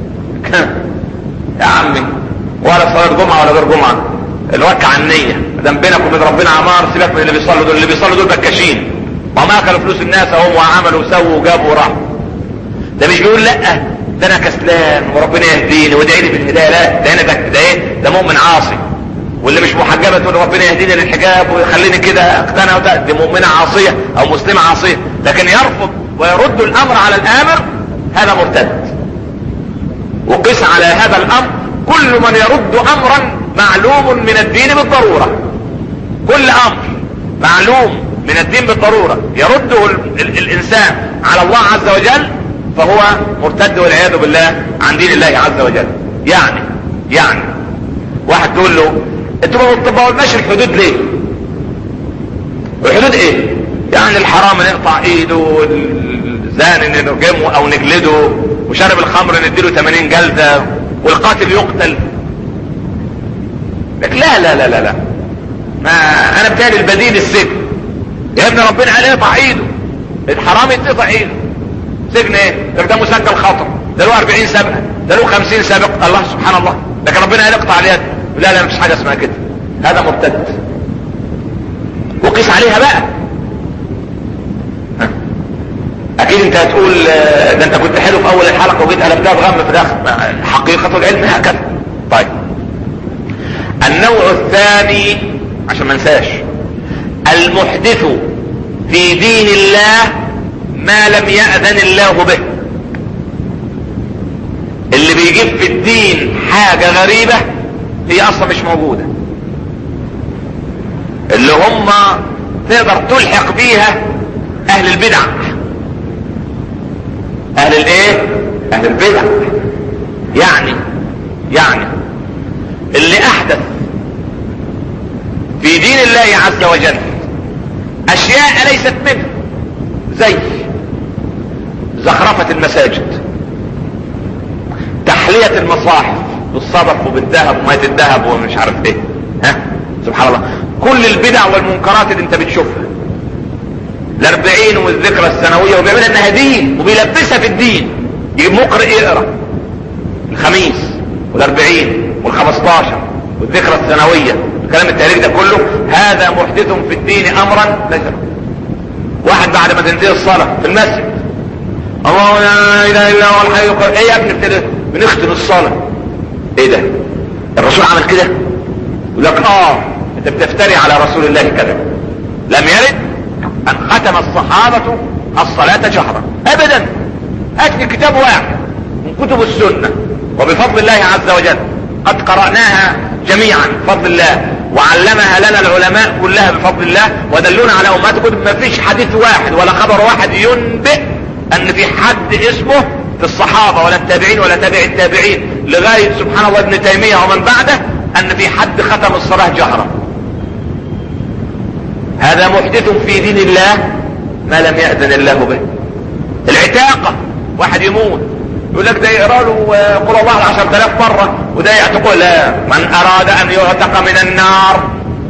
يا عمي ولا صلاة جمعة ولا غير جمعة الوكع النية دام بينك وبين ربنا عمار سيبك من اللي بيصلوا دول اللي بيصلوا دول بكاشين ما ما اكلوا فلوس الناس اهو وعملوا وسووا وجابوا وراحوا ده مش بيقول لا ده انا كسلان وربنا يهديني وادعي لي بالهدايه لا ده انا ده, ده ايه ده مؤمن عاصي واللي مش محجبه تقول ربنا يهديني للحجاب ويخليني كده اقتنع وده دي مؤمنه عاصيه او مسلمه عاصيه لكن يرفض ويرد الامر على الامر هذا مرتد وقس على هذا الامر كل من يرد امرا معلوم من الدين بالضروره كل امر معلوم من الدين بالضروره يرده ال ال الانسان على الله عز وجل فهو مرتد والعياذ بالله عن دين الله عز وجل يعني يعني واحد تقول له انتوا ما قلناش الحدود ليه الحدود ايه يعني الحرام نقطع ايده والزاني نرجمه او نجلده وشارب الخمر نديله 80 جلدة والقاتل يقتل لك لا لا لا لا لا ما انا بتالي البديل السجن يا ابن ربنا عليه يقطع ايده الحرام يتقطع ايده سجن ايه ده مسجل خطر ده له 40 سابقه ده له 50 سابق الله سبحان الله لكن ربنا قال اقطع اليد لا لا مفيش حاجه اسمها كده هذا مرتد وقيس عليها بقى ها. اكيد انت هتقول ده انت كنت حلو في اول الحلقه وجيت قلبتها بغم في الاخر حقيقه العلم هكذا طيب النوع الثاني عشان ما انساش المحدث في دين الله ما لم يأذن الله به اللي بيجيب في الدين حاجة غريبة هي اصلا مش موجودة اللي هم تقدر تلحق بيها اهل البدع اهل الايه اهل البدع يعني يعني اللي احدث في دين الله عز وجل اشياء ليست منه زي زخرفة المساجد تحلية المصاحف بالصدف وبالذهب ومية الذهب ومش عارف ايه ها سبحان الله كل البدع والمنكرات اللي انت بتشوفها الاربعين والذكرى السنوية وبيعملها انها دين وبيلبسها في الدين يجيب مقرئ يقرا الخميس والاربعين والخمستاشر والذكرى السنوية الكلام التاريخ ده كله هذا محدث في الدين امرا ليس واحد بعد ما تنتهي الصلاة في المسجد الله لا اله الا هو الحي القيوم ايه يا ابني ابتدى بنختم الصلاة ايه ده الرسول عمل كده يقول لك اه انت بتفتري على رسول الله كذا لم يرد ان ختم الصحابة الصلاة جهرا ابدا اتني كتاب واحد من كتب السنة وبفضل الله عز وجل قد قرأناها جميعا بفضل الله وعلمها لنا العلماء كلها بفضل الله ودلونا على امهاتكم ما فيش حديث واحد ولا خبر واحد ينبئ ان في حد اسمه في الصحابة ولا التابعين ولا تابع التابعين لغاية سبحان الله ابن تيمية ومن بعده ان في حد ختم الصلاة جهرا هذا محدث في دين الله ما لم يأذن الله به العتاقة واحد يموت يقول لك ده يقرا له قل الله عشر تلاف مرة وده يعتقه لا من اراد ان يعتق من النار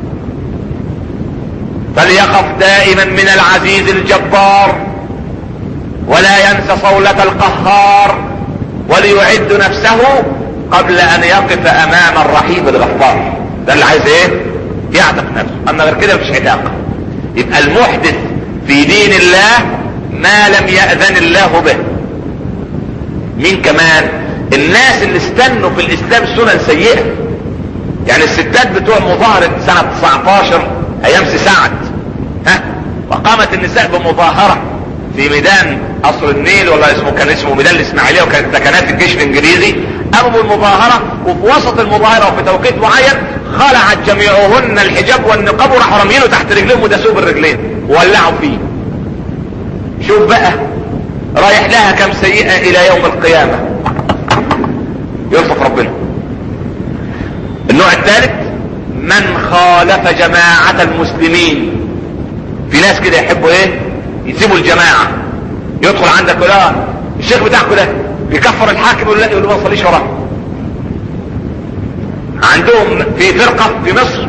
فليخف دائما من العزيز الجبار ولا ينسى صولة القهار وليعد نفسه قبل ان يقف امام الرحيم الغفار ده اللي عايز ايه يعتق نفسه اما غير كده مفيش عتاقة يبقى المحدث في دين الله ما لم يأذن الله به مين كمان الناس اللي استنوا في الاسلام سنن سيئة يعني الستات بتوع مظاهرة سنة 19 ايام سعد ها وقامت النساء بمظاهرة في ميدان قصر النيل ولا اسمه كان اسمه ميدان الاسماعيلية وكانت سكنات الجيش الانجليزي قاموا بالمظاهرة وفي وسط المظاهرة وفي توقيت معين خلعت جميعهن الحجاب والنقاب وراحوا رامينه تحت رجليهم وداسوه بالرجلين وولعوا فيه شوف بقى رايح لها كم سيئة الى يوم القيامة يلطف ربنا النوع الثالث من خالف جماعة المسلمين في ناس كده يحبوا ايه يسيبوا الجماعة يدخل عندك لا الشيخ بتاعكم ده بيكفر الحاكم يقول لا يقول ما تصليش وراه عندهم في فرقة في مصر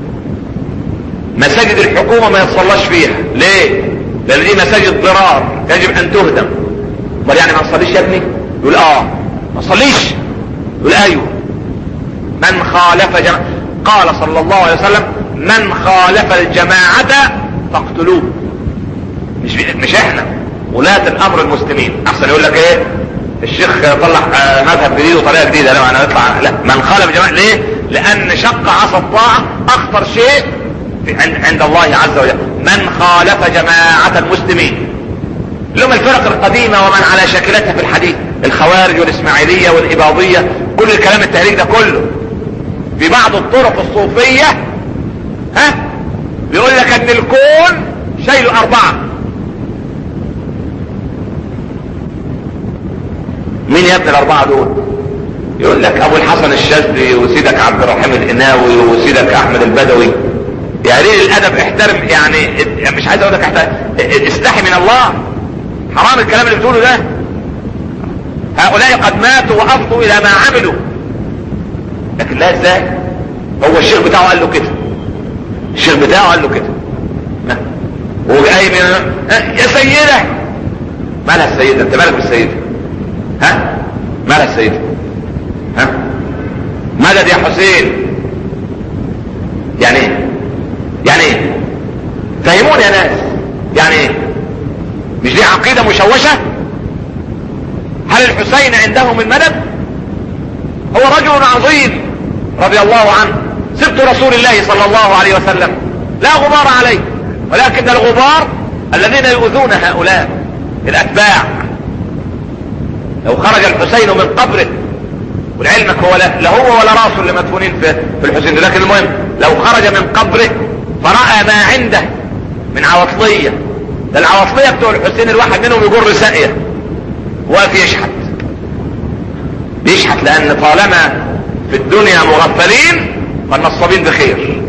مساجد الحكومة ما يتصلاش فيها ليه لان دي مساجد ضرار يجب ان تهدم امال يعني ما تصليش يا ابني يقول اه ما تصليش يقول ايوه من خالف جماعة قال صلى الله عليه وسلم من خالف الجماعة فاقتلوه مش مش احنا ولاة الامر المسلمين احسن يقول لك ايه الشيخ طلع مذهب جديد وطريقه جديده لا انا نطلع لا من خالف جماعة ليه لان شق عصا الطاعة اخطر شيء عند, عند الله عز وجل من خالف جماعة المسلمين لهم الفرق القديمة ومن على شكلتها في الحديث الخوارج والاسماعيلية والاباضية كل الكلام التهريج ده كله في بعض الطرق الصوفية ها بيقول لك ان الكون شيله اربعة مين يا ابن الاربعة دول يقول لك ابو الحسن الشاذلي وسيدك عبد الرحيم القناوي وسيدك احمد البدوي يا قليل الادب احترم يعني مش عايز اقول لك احترم استحي من الله حرام الكلام اللي بتقوله ده هؤلاء قد ماتوا وافضوا الى ما عملوا لكن لا ازاي هو الشيخ بتاعه قال له كده الشيخ بتاعه قال له كده هو جاي من يا سيدة مالها السيدة انت مالك بالسيدة ها مالها السيدة ها مدد يا حسين يعني ايه يعني ايه فهموني يا ناس يعني ايه مش دي عقيدة مشوشة هل الحسين عنده من مدد هو رجل عظيم رضي الله عنه سبت رسول الله صلى الله عليه وسلم لا غبار عليه ولكن الغبار الذين يؤذون هؤلاء الاتباع لو خرج الحسين من قبره ولعلمك هو لا, لا هو ولا راسه اللي مدفونين في, في الحسين لكن المهم لو خرج من قبره فرأى ما عنده من عواطلية ده العواطلية بتوع الحسين الواحد منهم يجر ساقية واقف يشحت بيشحت لان طالما في الدنيا مغفلين فالنصابين بخير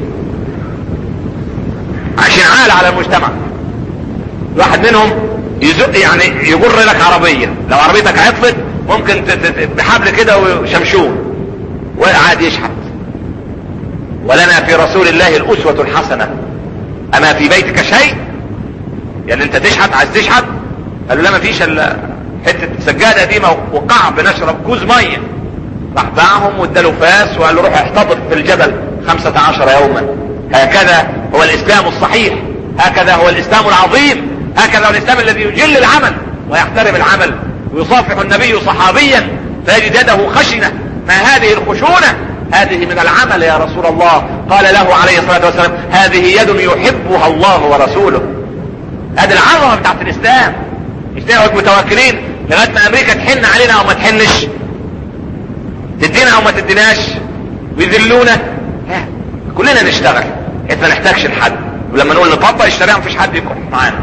عشان عال على المجتمع واحد منهم يزق يعني يجر لك عربية لو عربيتك عطلت ممكن بحبل كده وشمشون وقاعد يشحت ولنا في رسول الله الأسوة الحسنة أما في بيتك شيء يعني أنت تشحت عايز تشحت قال له لا ما فيش الا حتة سجادة قديمة وقع بنشرب كوز مية راح باعهم واداله فاس وقال له روح احتضر في الجبل خمسة عشر يوما هكذا هو الإسلام الصحيح هكذا هو الإسلام العظيم هكذا هو الإسلام الذي يجل العمل ويحترم العمل ويصافح النبي صحابيا فيجد يده خشنة ما هذه الخشونة هذه من العمل يا رسول الله قال له عليه الصلاة والسلام هذه يد يحبها الله ورسوله هذه العظمة بتاعت الإسلام مش نقعد متوكلين لغاية ما أمريكا تحن علينا أو ما تحنش تدينا أو ما تديناش ويذلونا كلنا نشتغل حيث ما نحتاجش لحد ولما نقول نطبق الشريعة مفيش حد يكون معانا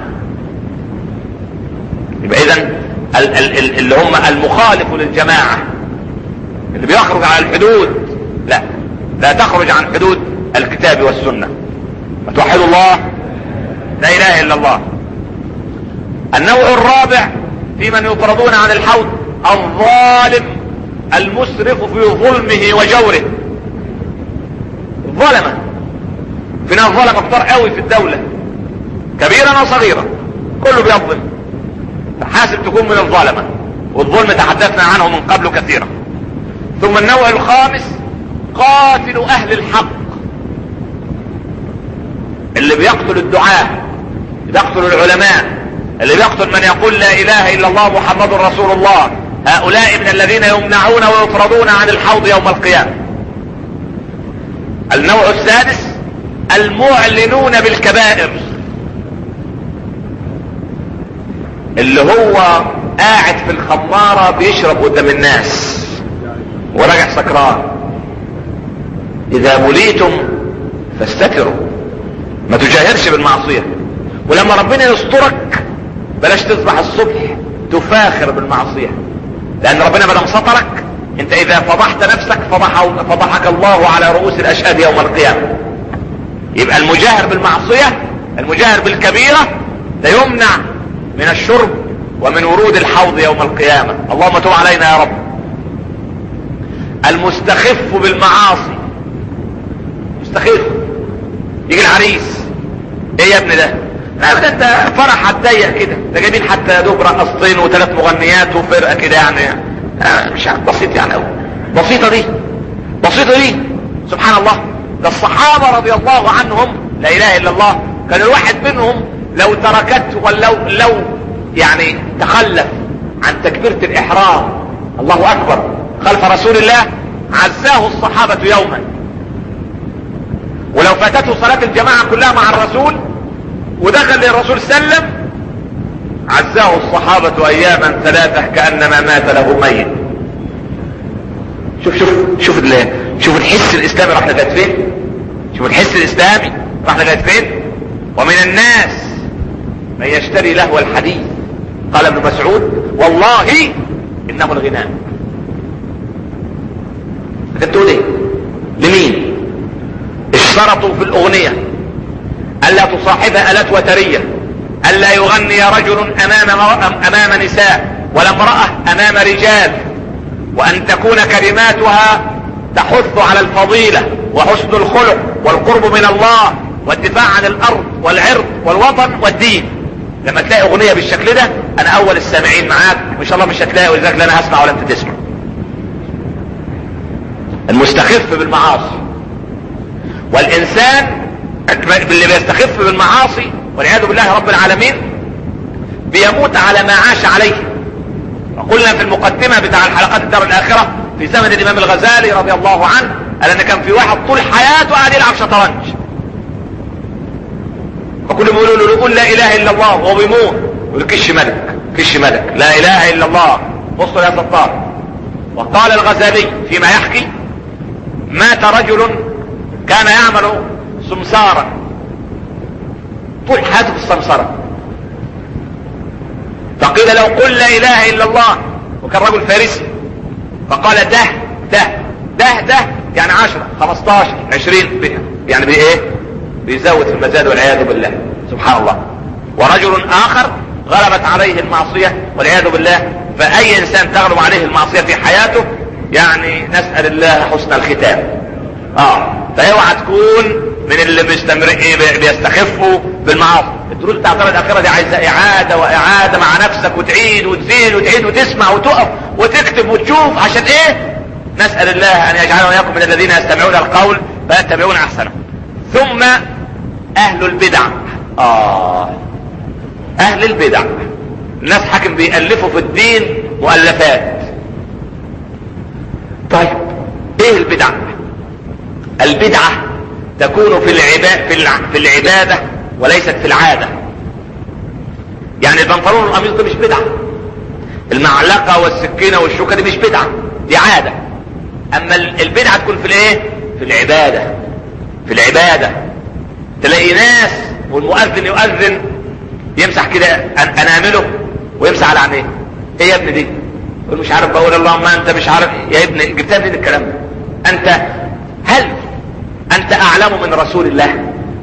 يبقى إذا اللي هم المخالف للجماعة اللي بيخرج عن الحدود لا لا تخرج عن حدود الكتاب والسنة وتوحد الله لا اله الا الله النوع الرابع في من يطردون عن الحوض الظالم المسرف في ظلمه وجوره ظلمة في ناس ظلمة كتار قوي في الدولة كبيرا وصغيرا كله بيظلم فحاسب تكون من الظلمة والظلم تحدثنا عنه من قبل كثيرا ثم النوع الخامس قاتل اهل الحق اللي بيقتل الدعاة بيقتل العلماء اللي بيقتل من يقول لا اله الا الله محمد رسول الله هؤلاء من الذين يمنعون ويطردون عن الحوض يوم القيامة النوع السادس المعلنون بالكبائر اللي هو قاعد في الخمارة بيشرب قدام الناس وراجع سكران اذا بليتم فاستتروا ما تجاهرش بالمعصية ولما ربنا يسترك بلاش تصبح الصبح تفاخر بالمعصية لان ربنا ما دام سترك انت اذا فضحت نفسك فضح فضحك الله على رؤوس الاشهاد يوم القيامة يبقى المجاهر بالمعصية المجاهر بالكبيرة لا يمنع من الشرب ومن ورود الحوض يوم القيامة اللهم تب علينا يا رب المستخف بالمعاصي مستخف يجي العريس ايه يا ابني ده لا ده انت فرح هتضيق كده ده جايبين حتى يا دوب رقصتين وثلاث مغنيات وفرقه كده يعني آه مش عارف بسيط يعني قوي بسيطه دي بسيطه دي سبحان الله ده الصحابه رضي الله عنهم لا اله الا الله كان الواحد منهم لو تركته ولو لو يعني تخلف عن تكبيره الاحرام الله اكبر خلف رسول الله عزاه الصحابه يوما ولو فاتته صلاة الجماعة كلها مع الرسول ودخل للرسول سلم عزاه الصحابة اياما ثلاثة كأنما مات له ميت شوف شوف شوف شوف الحس الاسلامي راح لغاية فين شوف الحس الاسلامي راح لغاية فين ومن الناس من يشتري لهو الحديث قال ابن مسعود والله انه الغناء انت تقول ايه لمين اشترطوا في الاغنية الا تصاحبها الات وترية الا يغني رجل امام امام نساء ولا امرأة امام رجال وان تكون كلماتها تحث على الفضيلة وحسن الخلق والقرب من الله والدفاع عن الارض والعرض والوطن والدين لما تلاقي اغنية بالشكل ده انا اول السامعين معاك ان شاء الله مش هتلاقي ولذلك لا انا هسمع ولا انت تسمع المستخف بالمعاصي والانسان اللي بيستخف بالمعاصي والعياذ بالله رب العالمين بيموت على ما عاش عليه وقلنا في المقدمة بتاع الحلقات الدار الاخرة في زمن الامام الغزالي رضي الله عنه قال ان كان في واحد طول حياته قاعد يلعب شطرنج فكل ما يقولوا له قول لا اله الا الله وهو بيموت يقول كش ملك كش ملك لا اله الا الله بصوا يا ستار وقال الغزالي فيما يحكي مات رجل كان يعمل سمسارا طول حياته في السمسرة فقيل لو قل لا اله الا الله وكان رجل فارسي فقال ده ده ده ده يعني عشرة خمستاشر عشرين يعني بايه بيزود في المزاد والعياذ بالله سبحان الله ورجل اخر غلبت عليه المعصية والعياذ بالله فاي انسان تغلب عليه المعصية في حياته يعني نسأل الله حسن الختام اه فاوعى تكون من اللي بيستمر ايه بيستخفوا بالمعاصي الدروس بتاع الدرجه الاخيره دي عايزه اعاده واعاده مع نفسك وتعيد وتزيد وتعيد وتسمع وتقف وتكتب وتشوف عشان ايه نسال الله ان يجعلنا واياكم من الذين يستمعون القول فيتبعون احسنه ثم اهل البدع اه اهل البدع الناس حاكم بيألفوا في الدين مؤلفات طيب ايه البدع البدعة تكون في العبادة في العبادة وليست في العادة يعني البنطلون والقميص ده مش بدعة المعلقة والسكينة والشوكة دي مش بدعة دي عادة اما البدعة تكون في الايه في العبادة في العبادة تلاقي ناس والمؤذن يؤذن يمسح كده انامله ويمسح على عينيه ايه يا ابني دي يقول مش عارف بقول اللهم انت مش عارف يا ابني جبتها منين الكلام ده انت هل انت اعلم من رسول الله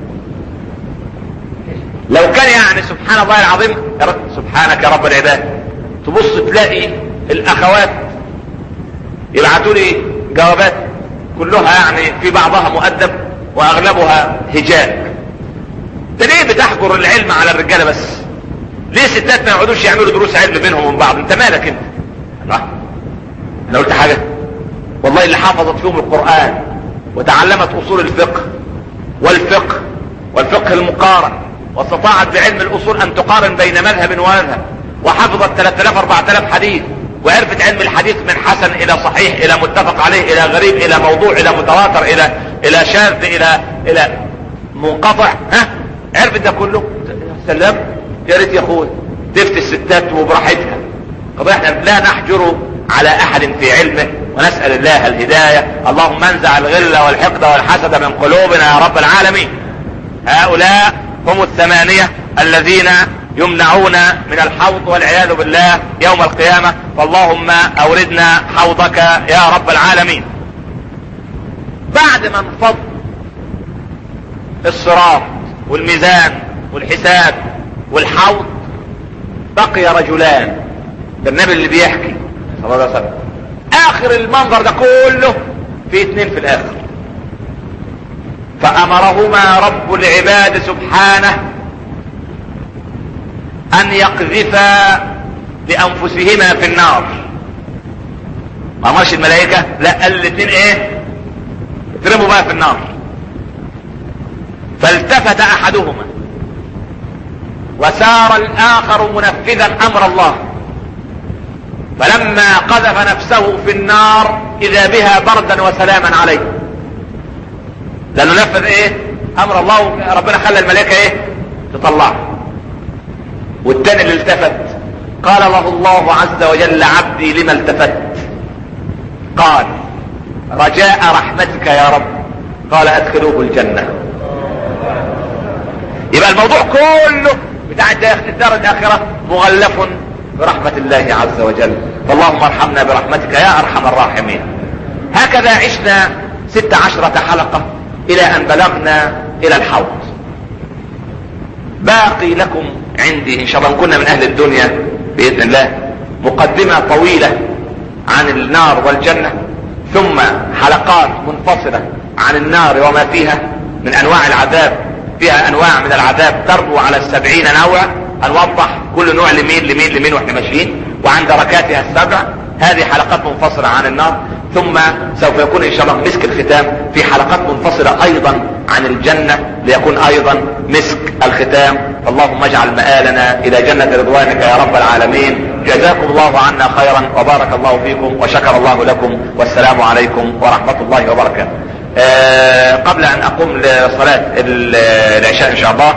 لو كان يعني سبحان الله العظيم يا رب سبحانك يا رب العباد تبص تلاقي الاخوات يبعتوا لي جوابات كلها يعني في بعضها مؤدب واغلبها هجاء انت ليه بتحجر العلم على الرجاله بس ليه ستات ما يقعدوش يعملوا دروس علم بينهم وبين بعض انت مالك انت الله انا قلت حاجه والله اللي حفظت فيهم القران وتعلمت اصول الفقه والفقه والفقه المقارن واستطاعت بعلم الاصول ان تقارن بين مذهب ومذهب وحفظت 3000 4000 حديث وعرفت علم الحديث من حسن الى صحيح الى متفق عليه الى غريب الى موضوع الى متواتر الى الى شاذ الى الى منقطع ها عرفت ده كله سلام يا ريت يا اخوي تفتي الستات وبراحتها قضية احنا لا نحجر على احد في علمه ونسأل الله الهداية اللهم انزع الغل والحقد والحسد من قلوبنا يا رب العالمين هؤلاء هم الثمانية الذين يمنعون من الحوض والعياذ بالله يوم القيامة فاللهم اوردنا حوضك يا رب العالمين بعد ما انفض الصراط والميزان والحساب والحوض بقي رجلان ده النبي اللي بيحكي صلى الله عليه وسلم اخر المنظر ده كله في اتنين في الاخر فامرهما رب العباد سبحانه ان يقذفا بانفسهما في النار ما امرش الملائكة لا قال الاتنين ايه اترموا بقى في النار فالتفت احدهما وسار الاخر منفذا امر الله فلما قذف نفسه في النار اذا بها بردا وسلاما عليه لانه نفذ ايه امر الله ربنا خلى الملائكة ايه تطلعه والتاني اللي التفت قال له الله عز وجل عبدي لما التفت قال رجاء رحمتك يا رب قال ادخلوه الجنة يبقى الموضوع كله بتاع الدار الاخرة مغلف برحمة الله عز وجل فاللهم ارحمنا برحمتك يا ارحم الراحمين هكذا عشنا ست عشرة حلقة الى ان بلغنا الى الحوض باقي لكم عندي ان شاء الله كنا من اهل الدنيا باذن الله مقدمة طويلة عن النار والجنة ثم حلقات منفصلة عن النار وما فيها من انواع العذاب فيها انواع من العذاب تربو على السبعين نوع هنوضح كل نوع لمين لمين لمين واحنا ماشيين وعن دركاتها السبع هذه حلقات منفصلة عن النار ثم سوف يكون ان شاء الله مسك الختام في حلقات منفصلة ايضا عن الجنة ليكون ايضا مسك الختام اللهم اجعل مآلنا الى جنة رضوانك يا رب العالمين جزاكم الله عنا خيرا وبارك الله فيكم وشكر الله لكم والسلام عليكم ورحمة الله وبركاته أه قبل ان اقوم لصلاة العشاء ان شاء الله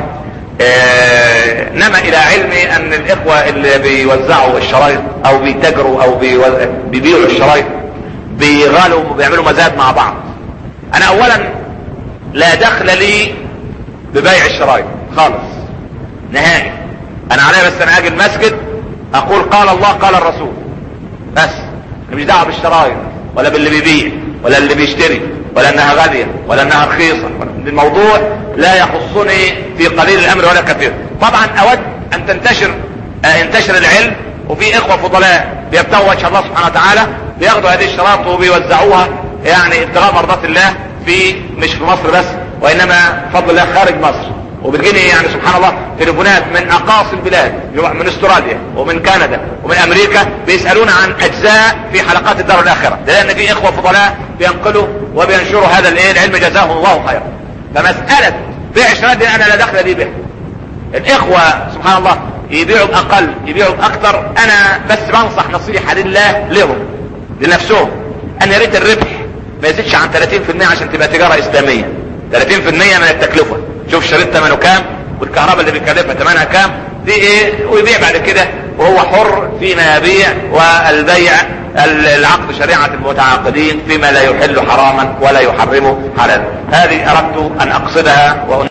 أه نما الى علمي ان الاخوة اللي بيوزعوا الشرايط او بيتجروا او بيبيعوا الشرايط بيغالوا وبيعملوا مزاد مع بعض انا اولا لا دخل لي ببيع الشرايط خالص نهائي انا عليا بس انا اجي المسجد اقول قال الله قال الرسول بس مش دعوه بالشرايط ولا باللي بيبيع ولا اللي بيشتري ولا انها غالية ولا انها رخيصة الموضوع لا يخصني في قليل الامر ولا كثير طبعا اود ان تنتشر ينتشر العلم وفي اخوة فضلاء بيبتغوا وجه الله سبحانه وتعالى بياخدوا هذه الشراط وبيوزعوها يعني ابتغاء مرضات الله في مش في مصر بس وانما بفضل الله خارج مصر وبتجيني يعني سبحان الله تليفونات من اقاصي البلاد من استراليا ومن كندا ومن امريكا بيسالون عن اجزاء في حلقات الدار الاخره لان في اخوه فضلاء بينقلوا وبينشروا هذا الايه العلم جزاهم الله خيرا فمساله بيع الشرايط دي انا لا دخل لي بها الاخوه سبحان الله يبيعوا باقل يبيعوا باكثر انا بس بنصح نصيحه لله لهم لنفسهم ان يا ريت الربح ما يزيدش عن 30% عشان تبقى تجاره اسلاميه 30% من التكلفه شوف الشريط ثمنه كام والكهرباء اللي بيكلفها ثمنها كام دي ايه ويبيع بعد كده وهو حر فيما يبيع والبيع العقد شريعة المتعاقدين فيما لا يحل حراما ولا يحرمه حلالا هذه اردت ان اقصدها وأن